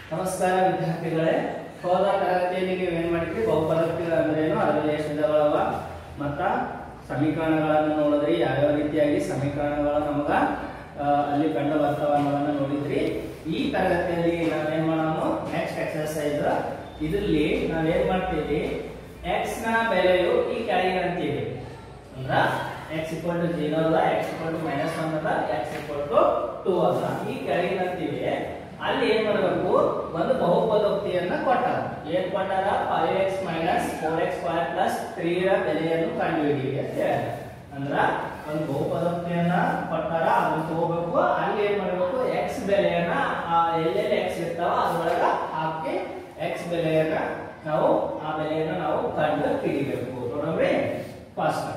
ನಮಸ್ಕಾರ ವಿದ್ಯಾರ್ಥಿಗಳೇ ಹೋದ ತರಗತಿಯಲ್ಲಿ ನೀವು ಏನ್ ಮಾಡಿದ್ರಿ ಬಹುಪದೋಕ್ತಿಗಳು ಅಂದ್ರೇನು ಅದರಲ್ಲಿ ಎಷ್ಟು ವಿಧಗಳವ ಮತ್ತ ಸಮೀಕರಣಗಳನ್ನು ನೋಡಿದ್ರಿ ಯಾವ್ಯಾವ ರೀತಿಯಾಗಿ ಸಮೀಕರಣಗಳು ನಮಗ ಆ, ಅಲ್ಲಿ ಕಂಡು ಬರ್ತಾವ ಅನ್ನೋದನ್ನ ನೋಡಿದ್ರಿ ಈ ತರಗತಿಯಲ್ಲಿ ನಾವೇನ್ ಮಾಡೋಣ ನೆಕ್ಸ್ಟ್ ಎಕ್ಸರ್ಸೈಸ್ ಇದರಲ್ಲಿ ನಾವೇನ್ ಮಾಡ್ತೀವಿ ಎಕ್ಸ್ ನ ಬೆಲೆಯು ಈ ಕೆಳಗಿನಂತಿದೆ ಅಂದ್ರ ಎಕ್ಸ್ ಇಕ್ವಲ್ ಟು ಜೀರೋ ಅದ X equal to minus one ಅದ ಎಕ್ಸ್ ಇಕ್ವಲ್ ಟು ಟೂ ಅದ ಈ ಕೆಳಗಿನಂತಿವೆ ಅಲ್ಲಿ ಏನ್ ಮಾಡಬೇಕು ಒಂದು ಬಹುಪದೋಕ್ತಿಯನ್ನ ಕೊಟ್ಟಾರ ಏನ್ ಕೊಟ್ಟಾರ five X minus four X square plus three ರ ಬೆಲೆಯನ್ನು ಕಂಡುಹಿಡಿಯಿರಿ ಅಂತ ಹೇಳ್ಯಾರ ಅಂದ್ರ ಒಂದು ಬಹುಪದೋಕ್ತಿಯನ್ನ ಕೊಟ್ಟಾರ ಅದನ್ನ ತಗೋಬೇಕು ಅಲ್ಲಿ ಏನ್ ಮಾಡಬೇಕು ಎಕ್ಸ್ ಬೆಲೆಯನ್ನ ಆ ಎಲ್ಲೆಲ್ಲಿ ಎಕ್ಸ್ ಇರ್ತಾವ ಅದ್ರೊಳಗ ಹಾಕಿ ಎಕ್ಸ್ ಬೆಲೆಯನ್ನ ನಾವು ಆ ಬೆಲೆಯನ್ನ ನಾವು ಕಂಡು ಹಿಡಿಬೇಕು ನೋಡ್ರಿ first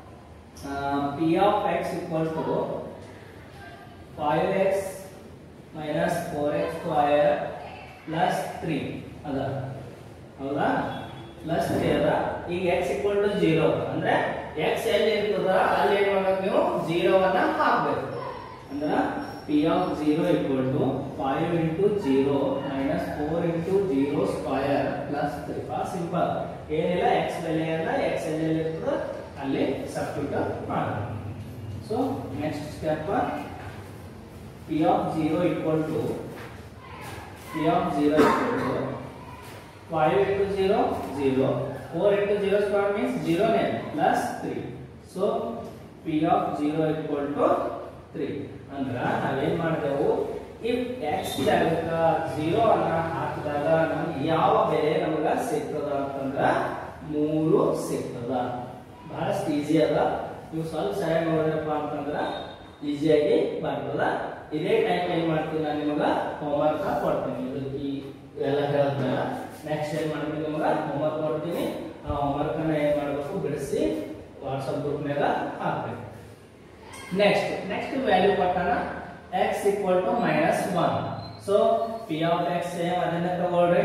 P of X equal to five X minus four X square plus three ಅದ ಹೌದಾ ಪ್ಲಸ್ ತ್ರೀ ಅದ ಈಗ ಎಕ್ಸ್ ಈಕ್ವಲ್ ಟು ಜೀರೋ ಅಂದ್ರೆ ಎಕ್ಸ್ ಎಲ್ಲಿ ಇರ್ತದ ಅಲ್ಲಿ ಏನ್ ಮಾಡ್ಬೇಕು ನೀವು ಜೀರೋವನ್ನ ಹಾಕ್ಬೇಕು ಅಂದ್ರ P of zero equal to five into zero minus four into zero square plus three ಭಾಳ ಸಿಂಪಲ್ ಏನಿಲ್ಲ ಎಕ್ಸ್ ಬೆಲೆಯನ್ನ ಎಕ್ಸ್ ಎಲ್ಲಿ ಇರ್ತದ ಅಲ್ಲಿ ಸಬ್ಸ್ಟಿಟ್ಯೂಟ್ ಮಾಡೋಣ so next step p of 0 equal to p of 0 equal to 5 into 0 0 4 into 0 square means 0 name plus 3 so p of 0 equal to 3 ಅಂದ್ರ ನಾವೇನ್ ಮಾಡಿದೆವು ಇಫ್ x ಜಾಗಕ್ಕ 0 ಅನ್ನ ಹಾಕಿದಾಗ ನಮ್ಗೆ ಯಾವ ಬೆಲೆ ನಮಗ ಸಿಗ್ತದ ಅಂತಂದ್ರ ಮೂರು ಸಿಗ್ತದ ಬಹಳಷ್ಟು ಈಸಿ ಅದ ನೀವು ಸ್ವಲ್ಪ ಸರಿಯಾಗಿ ನೋಡಿದ್ರಪ್ಪ ಅಂತಂದ್ರ ಈಸಿಯಾಗಿ ಬರ್ತದ ಇದೇ ಟೈಮ್ ಏನ್ ಮಾಡ್ತೀನಿ ನಾನು ನಿಮಗ ಹೋಮ್ವರ್ಕ್ ಕೊಡ್ತೀನಿ ಇದು ಈ ಎಲ್ಲ ಹೇಳಿದ್ಮೇಲೆ ನೆಕ್ಸ್ಟ್ ಏನ್ ಮಾಡ್ತೀನಿ ನಿಮಗ ಹೋಮ್ವರ್ಕ್ ಕೊಡ್ತೀನಿ ಆ ಹೋಮ್ವರ್ಕ್ ಅನ್ನ ಏನ್ ಮಾಡ್ಬೇಕು ಬಿಡಿಸಿ ವಾಟ್ಸಪ್ ಗ್ರೂಪ್ನಾಗ ಹಾಕ್ಬೇಕು ನೆಕ್ಸ್ಟ್ ನೆಕ್ಸ್ಟ್ ವ್ಯಾಲ್ಯೂ ಕೊಟ್ಟಾನ X equal to minus one so P of X same ಅದನ್ನ ತಗೊಳ್ರಿ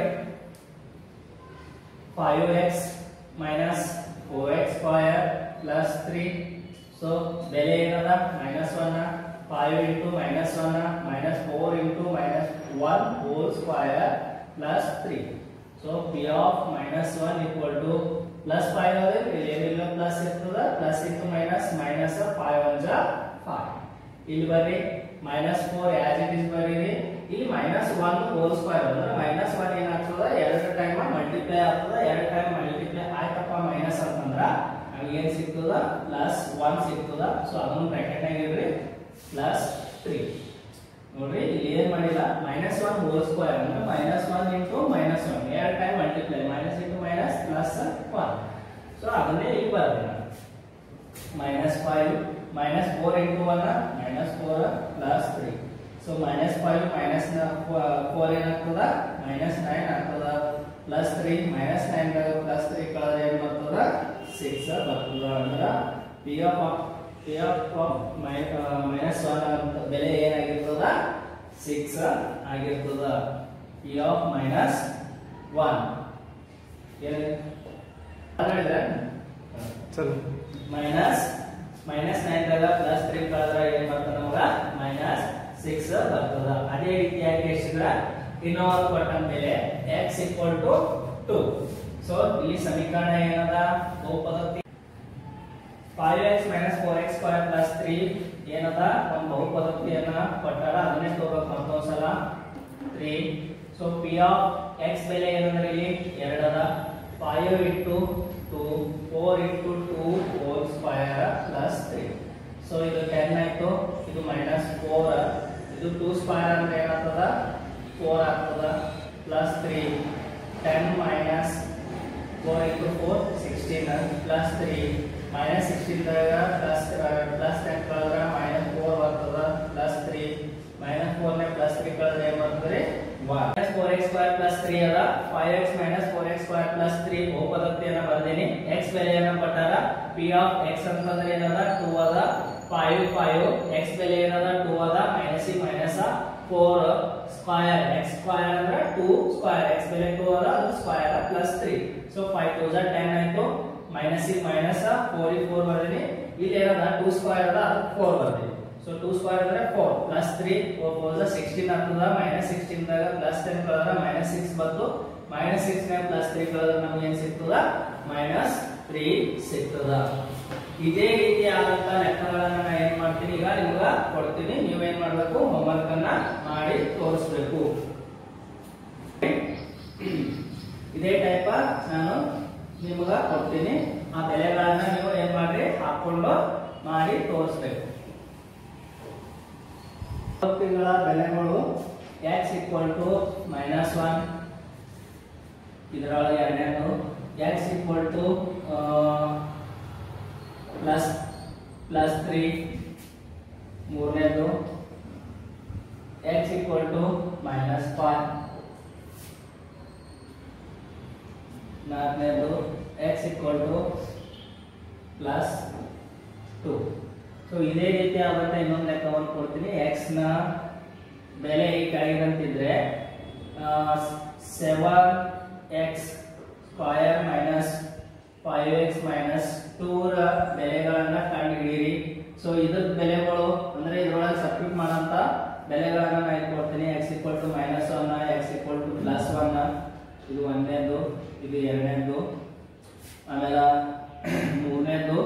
five X minus four X square plus three so ಬೆಲೆ ಏನದ minus one five into minus one minus four into minus one whole square plus three so P of minus one equal to plus five ಅದೇ ಇಲ್ಲಿ ಏನಿಲ್ಲ plus ಇರ್ತದ plus into minus minus five one ಜಾ five ಇಲ್ಲಿ ಬರ್ರಿ minus four as it is ಬರೀರಿ ಇಲ್ಲಿ minus one whole square ಅಂದ್ರೆ ಮೈನಸ್ ಒನ್ ಏನಾಗ್ತದ ಎರಡು ಟೈಮ್ ಮಲ್ಟಿಪ್ಲೈ ಆಗ್ತದ ಎರಡು ಟೈಮ್ ಮಲ್ಟಿಪ್ಲೈ ಆಯ್ತಪ್ಪ ಮೈನಸ್ ಅಂತಂದ್ರ ನಮ್ಗೆ ಏನ್ ಸಿಗ್ತದ ಪ್ಲಸ್ ಒನ್ ಸಿಗ್ತದ ಸೊ ಅದನ್ನು ಬ್ರಾಕೆಟ್ ಆಗಿರ್ರಿ ಪ್ಲಸ್ ತ್ರೀ ನೋಡ್ರಿ ಇಲ್ಲಿ ಏನ್ ಮಾಡಿಲ್ಲ ಮೈನಸ್ ಒನ್ ಹೋಲ್ ಸ್ಕ್ವೈರ್ ಅಂದ್ರೆ minus one into minus one ಎರಡು time multiply minus into minus plus one so ಅದನ್ನೇ ಇಲ್ಲಿ ಬರ್ತೀನಿ minus five minus four into one minus four plus three so minus five minus four ಏನಾಗ್ತದ minus nine ಆಗ್ತದ plus three minus nine plus three ಕಳೆದ್ರೆ ಏನ್ ಬರ್ತದ six ಬರ್ತದ ಅಂದ್ರ P of P of minus one ಅಂತ ಬೆಲೆ ಏನಾಗಿರ್ತದ ಸಿಕ್ಸ್ ಆಗಿರ್ತದ ಪಿ ಆಫ್ ಮೈನಸ್ ಒನ್ ಏನಾಗಿದೆ ಚಲೋ ಮೈನಸ್ ಮೈನಸ್ ನೈನ್ ದಾಗ ಪ್ಲಸ್ ತ್ರೀ ಕಳೆದ್ರೆ ಏನ್ ಬರ್ತದ ನಮಗ ಮೈನಸ್ ಸಿಕ್ಸ್ ಬರ್ತದ ಅದೇ ರೀತಿಯಾಗಿ ಎಷ್ಟಿದ್ರ ಇನ್ನೊಂದು ಕೊಟ್ಟ ಮೇಲೆ X equal to two so ಇಲ್ಲಿ ಸಮೀಕರಣ ಏನದ ಬಹುಪದೋಕ್ತಿ five X minus four X square plus three ಏನದ ಒಂದು ಬಹುಪದೋಕ್ತಿಯನ್ನ ಕೊಟ್ಟಾರ ಅದನ್ನೇ ತಗೋಬೇಕು ಮತ್ತೊಂದ್ಸಲ three so P of X ಬೆಲೆ ಏನಂದ್ರೆ ಇಲ್ಲಿ ಎರಡದ five into two four into two four square plus three so ಇದು ಟೆನ್ ಆಯ್ತು ಇದು ಮೈನಸ್ ಫೋರ್ ಇದು ಟೂ ಸ್ಕ್ವಯರ್ ಅಂದ್ರೆ ಏನಾಗ್ತದ ಫೋರ್ ಆಗ್ತದ plus three ten minus four into four sixteen plus three minus sixteen plus plus ten ಕಳೆದ್ರೆ minus four ಬರ್ತದ plus three minus four ನೇ ಪ್ಲಸ್ ತ್ರೀ ಕಳೆದ್ರೆ ಏನ್ ಬರ್ತದೆ minus four X square plus three ಅದ five X minus four X square plus three ಬಹುಪದಕ್ತಿಯನ್ನ ಬರ್ದೇನಿ X ಬೆಲೆಯನ್ನ ಕೊಟ್ಟಾರ ಪಿ ಆಫ್ ಎಕ್ಸ್ ಅಂತಂದ್ರೆ ಏನದ ಟೂ ಅದ ಫೈವ್ ಫೈವ್ ಎಕ್ಸ್ ಬೆಲೆ ಏನದ ಟೂ ಅದ minus minus four square x square ಅಂದ್ರೆ ಟೂ ಸ್ಕ್ವಯರ್ ಎಕ್ಸ್ ಬೆಲೆ ಟೂ ಅದ ಅದು square plus three so five two ten ಆಯ್ತು ಮೈನಸ್ ಮೈನಸ್ ಫೋರ್ ಫೋರ್ ಬರ್ದೀನಿ ಇಲ್ಲಿ ಏನದ ಟೂ ಸ್ಕ್ವಯರ್ ಅದ ಅದು ಫೋರ್ ಬರ್ದೀನಿ ಸೊ ಟೂ ಸ್ಕ್ವೇರ್ ಅಂದ್ರೆ four plus three four four sixteen ಆಗ್ತದ ಮೈನಸ್ ಸಿಕ್ಸ್ಟೀನ್ ದಾಗ ಪ್ಲಸ್ ಟೆನ್ ಕಳೆದ್ರೆ ಮೈನಸ್ ಸಿಕ್ಸ್ ಬಂತು ಮೈನಸ್ ಸಿಕ್ಸ್ ನ ಪ್ಲಸ್ ತ್ರೀ ಕಳೆದ್ರೆ ನಮ್ಗೆ ಏನ್ ಸಿಗ್ತದ ಮೈನಸ್ ತ್ರೀ ಸಿಗ್ತದ ಇದೇ ರೀತಿ ಆದಂತ ಲೆಕ್ಕಗಳನ್ನ ನಾ ಏನ್ ಮಾಡ್ತೀನಿ ಈಗ ನಿಮ್ಗ ಕೊಡ್ತೀನಿ ನೀವೇನ್ ಮಾಡ್ಬೇಕು ಹೋಮ್ವರ್ಕ್ ಅನ್ನ ಮಾಡಿ ತೋರಿಸ್ಬೇಕು ಇದೇ ಟೈಪ್ ನಾನು ನಿಮ್ಗ ಕೊಡ್ತೀನಿ ಆ ಬೆಲೆಗಳನ್ನ ನೀವು ಏನ್ ಮಾಡ್ರಿ ಹಾಕೊಂಡು ಮಾಡಿ ತೋರಿಸ್ಬೇಕು ಗಳ ಬೆಲೆಗಳು x equal to minus one ಇದರೊಳಗೆ ಎರಡನೇದು x equal to plus plus three ಮೂರನೇದು x equal to minus five ನಾಲ್ಕನೇದು x equal to plus two so ಇದೇ ರೀತಿ ಆದಂತ ಇನ್ನೊಂದು ಲೆಕ್ಕವನ್ನು ಕೊಡ್ತೀನಿ ಎಕ್ಸ್ ನ ಬೆಲೆ ಈ ಕೆಳಗಿರಂತಿದ್ರೆ seven x square minus five X minus ಟೂರ ಬೆಲೆಗಳನ್ನ ಕಂಡುಹಿಡಿಯಿರಿ ಸೊ ಇದ್ರ ಬೆಲೆಗಳು ಅಂದ್ರೆ ಇದ್ರೊಳಗೆ ಸಬ್ಸ್ಟಿಟ್ಯೂಟ್ ಮಾಡಂತ ಬೆಲೆಗಳನ್ನ ನಾನು ಇಲ್ಲಿ ಕೊಡ್ತೀನಿ x equal to minus one x equal to plus one ಇದು ಒಂದನೇದು ಇದು ಎರಡನೇದು ಆಮೇಲೆ ಮೂರನೇದು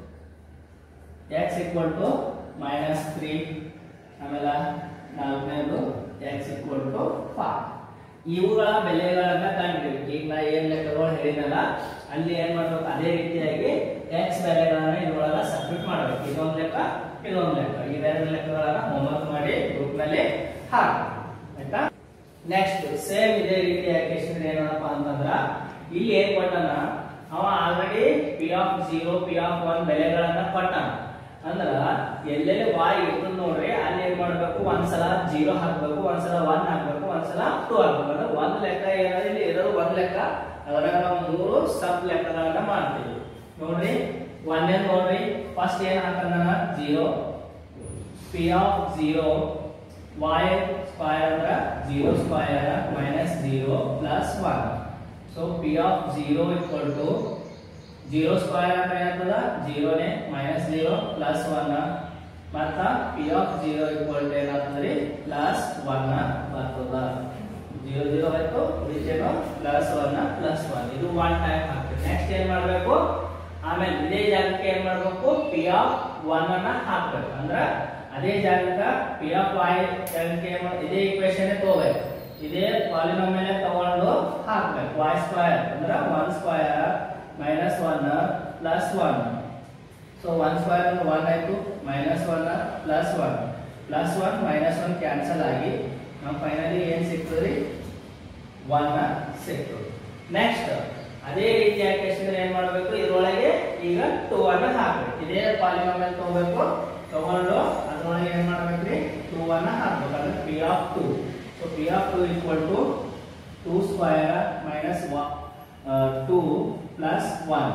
x equal to minus three ಆಮೇಲೆ ನಾಲ್ಕನೇದು ಎಕ್ಸ್ ಈಕ್ವಲ್ ಟು ಫೈವ್ ಇವುಗಳ ಬೆಲೆಗಳನ್ನ ಕಂಡುಹಿಡಿಬೇಕು ಈಗ ನಾ ಏನ್ ಲೆಕ್ಕಗಳು ಹೇಳಿದಲ್ಲ ಅಲ್ಲಿ ಏನ್ ಮಾಡ್ಬೇಕು ಅದೇ ರೀತಿಯಾಗಿ ಎಕ್ಸ್ ಬೆಲೆಗಳನ್ನ ಇದ್ರೊಳಗ ಸಬ್ಮಿಟ್ ಮಾಡ್ಬೇಕು ಇದೊಂದು ಲೆಕ್ಕ ಇದೊಂದು ಲೆಕ್ಕ ಇವೆರಡು ಲೆಕ್ಕಗಳನ್ನ ಹೋಮ್ವರ್ಕ್ ಮಾಡಿ ಗ್ರೂಪ್ ನಲ್ಲಿ ಹಾಕಿ ಆಯ್ತಾ ನೆಕ್ಸ್ಟ್ ಸೇಮ್ ಇದೇ ರೀತಿಯಾಗಿ ಕ್ವೆಶ್ಚನ್ ಏನಪ್ಪ ಅಂತಂದ್ರ ಇಲ್ಲಿ ಏನ್ ಕೊಟ್ಟನ ಅವ already p of zero p of one ಬೆಲೆಗಳನ್ನ ಕೊಟ್ಟಾನ ಅಂದ್ರ ಎಲ್ಲೆಲ್ಲಿ ವಾಯ್ ಇರ್ತದ ನೋಡ್ರಿ ಅಲ್ಲಿ ಏನ್ ಮಾಡ್ಬೇಕು ಒಂದ್ಸಲ ಜೀರೋ ಹಾಕ್ಬೇಕು ಒಂದ್ಸಲ ಒನ್ ಹಾಕ್ಬೇಕು ಒಂದ್ಸಲ ಟೂ ಹಾಕ್ಬೇಕು ಅಂದ್ರೆ ಒಂದ್ ಲೆಕ್ಕ ಏನಾದ್ರೆ ಇಲ್ಲಿ ಇರೋದು ಒಂದ್ ಲೆಕ್ಕ ಅದ್ರಾಗ ನಾವು ಮೂರು ಸಬ್ ಲೆಕ್ಕಗಳನ್ನ ಮಾಡ್ತೀವಿ ನೋಡ್ರಿ ಒಂದೇ ನೋಡ್ರಿ ಫಸ್ಟ್ ಏನ್ ಹಾಕಂದ zero p of zero y square ಅಂದ್ರ zero square minus zero plus one so P of zero equal to zero square ಅಂದ್ರೆ ಏನಾಗ್ತದ ಜೀರೋನೇ ಮೈನಸ್ ಜೀರೋ ಪ್ಲಸ್ ಒನ್ ಮತ್ತ p of zero equal to ಏನಾಗ್ತದ್ರಿ ಪ್ಲಸ್ ಒನ್ ಬರ್ತದ zero zero ಆಯ್ತು ಉಳಿತೇನೋ plus one plus one ಇದು one time ಹಾಕ್ತೀವಿ ನೆಕ್ಸ್ಟ್ ಏನ್ ಮಾಡ್ಬೇಕು ಆಮೇಲೆ ಇದೇ ಜಾಗಕ್ಕೆ ಏನ್ ಮಾಡ್ಬೇಕು ಪಿ ಆಫ್ ಒನ್ ಅನ್ನ ಹಾಕ್ಬೇಕು ಅಂದ್ರ ಅದೇ ಜಾಗಕ್ಕೆ ಪಿ ಆಫ್ ವೈ ಜಾಗಕ್ಕೆ ಏನ್ ಮಾಡ್- ಇದೇ ಇಕ್ವೇಶನ್ ತಗೋಬೇಕು ಇದೇ ಪಾಲಿನೋಮಿಯಲ್ ತಗೊಂಡು ಹಾಕ್ಬೇಕು ವೈ ಸ್ಕ್ವಯರ್ ಅಂದ್ರ one square minus one plus one so one square ಅಂದ್ರೆ ಒನ್ ಆಯ್ತು minus one plus one plus one minus one cancel ಆಗಿ ನಾವು ಫೈನಲಿ ಏನ್ ಸಿಗ್ತದ್ರಿ ಒನ್ ಸಿಕ್ತು ನೆಕ್ಸ್ಟ್ ಅದೇ ರೀತಿಯಾಗಿ ಕ್ವೆಶ್ಚನ್ ಏನ್ ಮಾಡಬೇಕು ಇದರೊಳಗೆ ಈಗ ಟೂ ಅನ್ನ ಹಾಕ್ಬೇಕು ಇದೇ ಪಾಲಿನೋಮಿಯಲ್ ತಗೋಬೇಕು ತಗೊಂಡು ಅದ್ರೊಳಗೆ ಏನ್ ಮಾಡ್ಬೇಕ್ರಿ ಟೂ ಅನ್ನ ಹಾಕ್ಬೇಕು ಅಂದ್ರೆ p of two so P of two equal to two square minus two plus one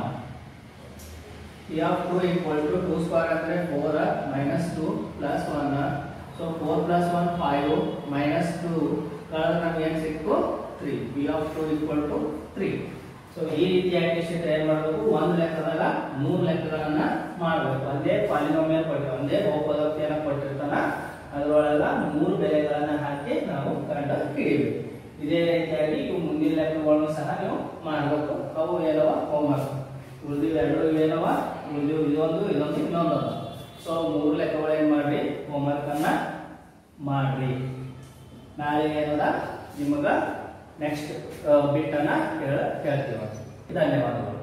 p of two equal to two square ಅಂದ್ರೆ four minus two plus one so four plus one five minus two ಕಳೆದ್ರೆ ನಮ್ಗೆ ಏನು ಸಿಕ್ತು three p of two equal to three so ಈ ರೀತಿಯಾಗಿ question ಏನ್ ಮಾಡಬೇಕು ಒಂದು ಲೆಕ್ಕದಾಗ ಮೂರು ಲೆಕ್ಕಗಳನ್ನ ಮಾಡಬೇಕು ಒಂದೇ ಪಾಲಿನೋಮಿಯಲ್ ಕೊಟ್ಟಿರ್ತಾನೆ ಒಂದೇ ಬಹುಪದೋಕ್ತಿಯನ್ನ ಕೊಟ್ಟಿರ್ತಾನ ಅದರೊಳಗ ಮೂರು ಬೆಲೆಗಳನ್ನ ಹಾಕಿ ನಾವು ಕಂಡು ಹಿಡಿಬೇಕು ಇದೇ ರೀತಿಯಾಗಿ ಇವು ಮುಂದಿನ ಲೆಕ್ಕಗಳನ್ನು ಸಹ ನೀವು ಮಾಡಬೇಕು ಅವು ಏನವ ಹೋಮ್ವರ್ಕ್ ಉಳಿದಿವ್ ಎರಡು ಇವೇನವ ಉಳಿದಿವ್ ಇದೊಂದು ಇದೊಂದು ಇನ್ನೊಂದು ಅದ ಸೊ ಮೂರು ಲೆಕ್ಕಗಳು ಏನ್ ಮಾಡ್ರಿ ಹೋಮ್ವರ್ಕ್ ಅನ್ನ ಮಾಡ್ರಿ ನಾಳೆ ಏನದ ನಿಮಗ ನೆಕ್ಸ್ಟ್ ಬಿಟ್ಟನ್ನ ಹೇಳ ಹೇಳ್ತೀವಿ ಧನ್ಯವಾದಗಳು